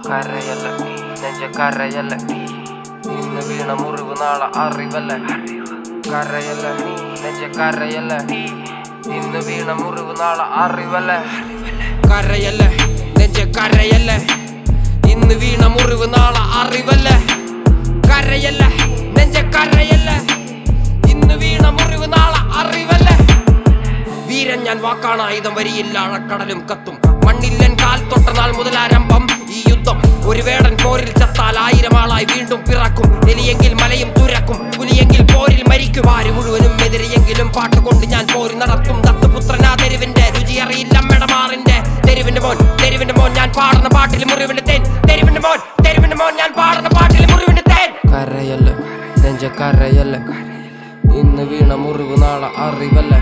കരയല്ല നെഞ്ച കരയല്ല ഇന്ന് വീണ മുറിവ് നാളെ അറിവല്ല കരയല്ല നെഞ്ച കരയല്ല ഇന്ന് വീണ മുറിവ് നാളെ അറിവല്ല കരയല്ല നെഞ്ച കരയല്ല ഇന്ന് വീണ മുറിവ് നാളെ അറിവല്ല കരയല്ല നെഞ്ച കരയല്ല ഇന്ന് വീണ മുറിവ് നാളെ അറിവല്ല വീരൻ ഞാൻ വാക്കാണ് ആയുധം വരിയില്ല അഴക്കടലും കത്തും മണ്ണില്ലൻ കാൽ തൊട്ട നാൾ മുതൽ ആരംഭം ഈ യുദ്ധം ഒരു വേടൻ പോരിൽ ചത്താൽ ആയിരം ആളായി വീണ്ടും പിറക്കും എലിയെങ്കിൽ മലയും തുരക്കും പുലിയെങ്കിൽ പോരിൽ മരിക്കും ആര് മുഴുവനും എതിരെയെങ്കിലും പാട്ടുകൊണ്ട് ഞാൻ പോരി നടത്തും ദത്തുപുത്രനാ തെരുവിന്റെ രുചി അറിയില്ല മെടമാറിന്റെ തെരുവിന്റെ മോൻ തെരുവിന്റെ മോൻ ഞാൻ പാടുന്ന പാട്ടിൽ മുറിവിന്റെ തേൻ തെരുവിന്റെ മോൻ തെരുവിന്റെ മോൻ ഞാൻ പാടുന്ന പാട്ടിൽ മുറിവിന്റെ തേൻ കരയല്ല നെഞ്ച കരയല്ല ഇന്ന് വീണ മുറിവ് നാളെ അറിവല്ല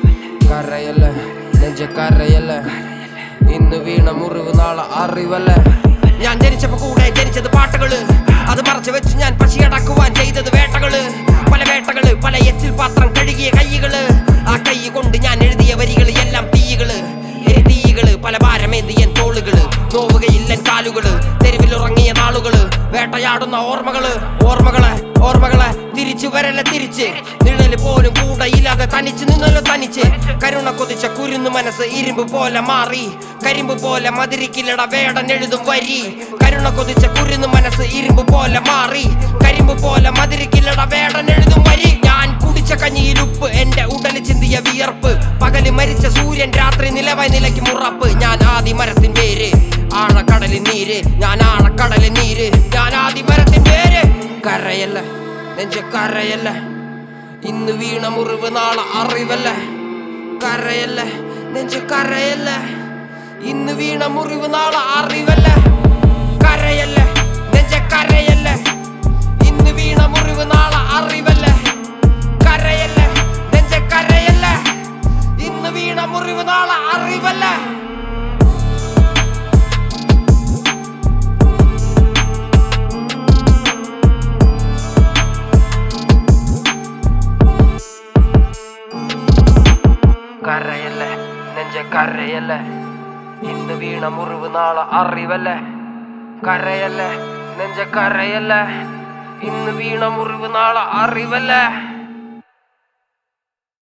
കരയല്ല നെഞ്ച കരയല്ല ഇന്ന് വീണ മുറിവ് നാളെ അറിവല്ല ഞാൻ ജനിച്ചപ്പോ കൂടെ ജനിച്ചത് പാട്ടുകള് അത് മറച്ചു വെച്ച് ഞാൻ പശിയടക്കുവാൻ ചെയ്തത് വേട്ടകള് പല വേട്ടകള് പല എച്ചിൽ പാത്രം കഴുകിയ കൈകള് ആ കൈ കൊണ്ട് ഞാൻ എഴുതിയ വരികള് എല്ലാം തീകള് തീകള് പല ഭാരമേന്തിയൻ തോളുകള് നോവുകയില്ലൻ കാലുകള് തെരുവിലുറങ്ങിയ നാളുകള് വേട്ടയാടുന്ന ഓർമ്മകള് ഓർമ്മകളെ ഓർമ്മകളെ തിരിച്ചു വരല്ല തിരിച്ച് നിഴല് പോലും കൂടെ ഇല്ലാതെ തനിച്ച് നിന്നല്ലോ തനിച്ച് കരുണ കൊതിച്ച കുരുന്നു മനസ്സ് ഇരുമ്പ് പോലെ മാറി കരിമ്പ് പോലെ മതിരിക്കില്ലട വേടൻ എഴുതും വരി കരുണ കൊതിച്ച കുരുന്നു മനസ്സ് ഇരുമ്പ് പോലെ മാറി കരിമ്പ് പോലെ മതിരിക്കില്ലട വേടൻ എഴുതും വരി ഞാൻ കുടിച്ച കഞ്ഞിയിൽ ഉപ്പ് എന്റെ ഉടല് ചിന്തിയ വിയർപ്പ് പകല് മരിച്ച സൂര്യൻ രാത്രി നിലവായി നിലയ്ക്ക് മുറപ്പ് ഞാൻ ആദി മരത്തിൻ പേര് ആഴക്കടലിൻ നീര് ഞാൻ ആഴക്കടലിൻ നീര് ഞാൻ ആദി മരത്തിൻ പേര് കരയല്ല നെഞ്ച കരയല്ല ഇന്ന് വീണ മുറിവ് നാളെ അറിവല്ല കരയല്ല നെഞ്ച കരയല്ല ഇന്ന് വീണ മുറിവ് നാളെ അറിവല്ല കരയല്ല നെഞ്ച കരയല്ല ഇന്ന് വീണ മുറിവ് നാളെ അറിവല്ല കരയല്ല നെഞ്ച കരയല്ല ഇന്ന് വീണ മുറിവ് നാളെ അറിവല്ല കരയല്ല നെഞ്ച കരയല്ല ഇന്ന് വീണ മുറിവ് നാളെ അറിവല്ല കരയല്ല നെഞ്ച കരയല്ല ഇന്ന് വീണ മുറിവ് നാളെ അറിവല്ല